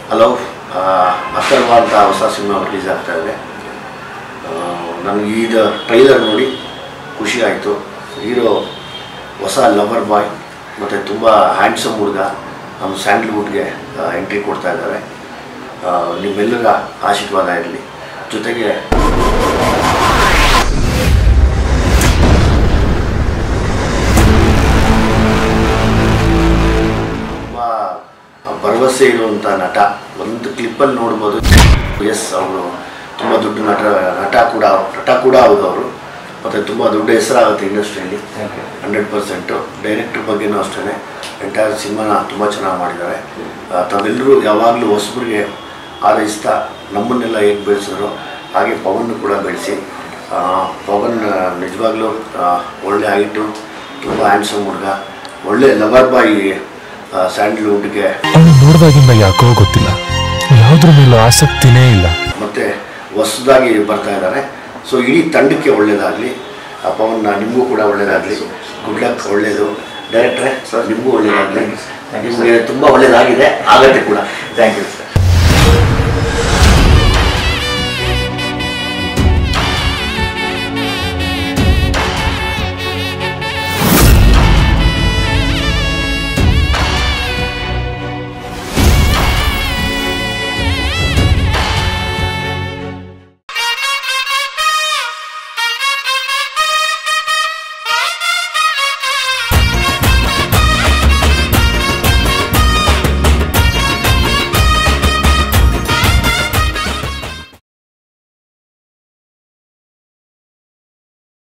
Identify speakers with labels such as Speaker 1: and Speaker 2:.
Speaker 1: hello Atharva ಅಂತ ಹೊಸ cinema release ಆಗ್ತಾ ಇದೆ ನನಗೆ ಈಗ ಟ್ರೈಲರ್ ನೋಡಿ ಖುಷಿ ಆಯಿತು ಹೀರೋ ಹೊಸ ಲವರ್ ಬಾಯ್ ಮತ್ತು ತುಂಬ ಹ್ಯಾಂಡ್ಸಮ್ ಹುಡುಗ ನಮ್ಮ ಸ್ಯಾಂಡಲ್ವುಡ್ಗೆ ಎಂಟ್ರಿ ಕೊಡ್ತಾ ಇದ್ದಾರೆ ಆ, ನಿಮ್ಮೆಲ್ಲರ ಆಶೀರ್ವಾದ ಇರಲಿ ಜೊತೆಗೆ ತುಂಬ ಭರವಸೆ ಇರುವಂಥ ನಟ ಒಂದು ಕ್ಲಿಪ್ಪಲ್ಲಿ ನೋಡ್ಬೋದು ಎಸ್ ಅವರು ತುಂಬ ದೊಡ್ಡ ನಟ ನಟ ಕೂಡ ನಟ ಕೂಡ ಹೌದು ಅವರು ಮತ್ತು ತುಂಬ ದೊಡ್ಡ ಹೆಸರಾಗುತ್ತೆ ಇಂಡಸ್ಟ್ರಿಯಲ್ಲಿ ಹಂಡ್ರೆಡ್ ಪರ್ಸೆಂಟು ಡೈರೆಕ್ಟ್ರ್ ಬಗ್ಗೆನೂ ಅಷ್ಟೇ ಎಂಟೈರ್ ಸಿನಿಮಾನ ತುಂಬ ಚೆನ್ನಾಗಿ ಮಾಡಿದ್ದಾರೆ ಆ, ತಾವೆಲ್ಲರೂ ಯಾವಾಗಲೂ ಹೊಸಬರಿಗೆ ಆರೈಸ್ತಾ ನಮ್ಮನ್ನೆಲ್ಲ ಹೇಗೆ ಬೆಳೆಸಿದ್ರು ಹಾಗೆ ಪವನ್ ಕೂಡ ಬೆಳೆಸಿ ಆ, ಪವನ್ ನಿಜವಾಗ್ಲೂ ಒಳ್ಳೆ ಹೈಟು ತುಂಬ ಹ್ಯಾಂಡ್ಸಮ್ ಹುಡುಗ ಒಳ್ಳೆ ಲವರ್ ಬಾಯಿ ಸ್ಯಾಂಡಲ್ವುಡ್ಗೆ
Speaker 2: ಅವನು ನೋಡಿದಾಗಿಂದ ಯಾಕೋ ಗೊತ್ತಿಲ್ಲ ಯಾವುದ್ರ ಮೇಲೂ ಆಸಕ್ತಿನೇ ಇಲ್ಲ
Speaker 1: ಮತ್ತು ಹೊಸದಾಗಿ ಬರ್ತಾ ಇದ್ದಾರೆ ಸೊ ಇಡೀ ತಂಡಕ್ಕೆ ಒಳ್ಳೇದಾಗಲಿ ಆ ಪವನ್ ನಿಮಗೂ ಕೂಡ ಒಳ್ಳೇದಾಗಲಿ ಗುಡ್ ಲಕ್ ಒಳ್ಳೇದು ಡೈರೆಕ್ಟ್ರೆ ಸರ್ ನಿಮಗೂ ಒಳ್ಳೇದಾಗಲಿ ನಿಮಗೆ ತುಂಬ ಒಳ್ಳೇದಾಗಿದೆ ಆಗತ್ತೆ ಕೂಡ
Speaker 3: ಥ್ಯಾಂಕ್ ಯು ಸರ್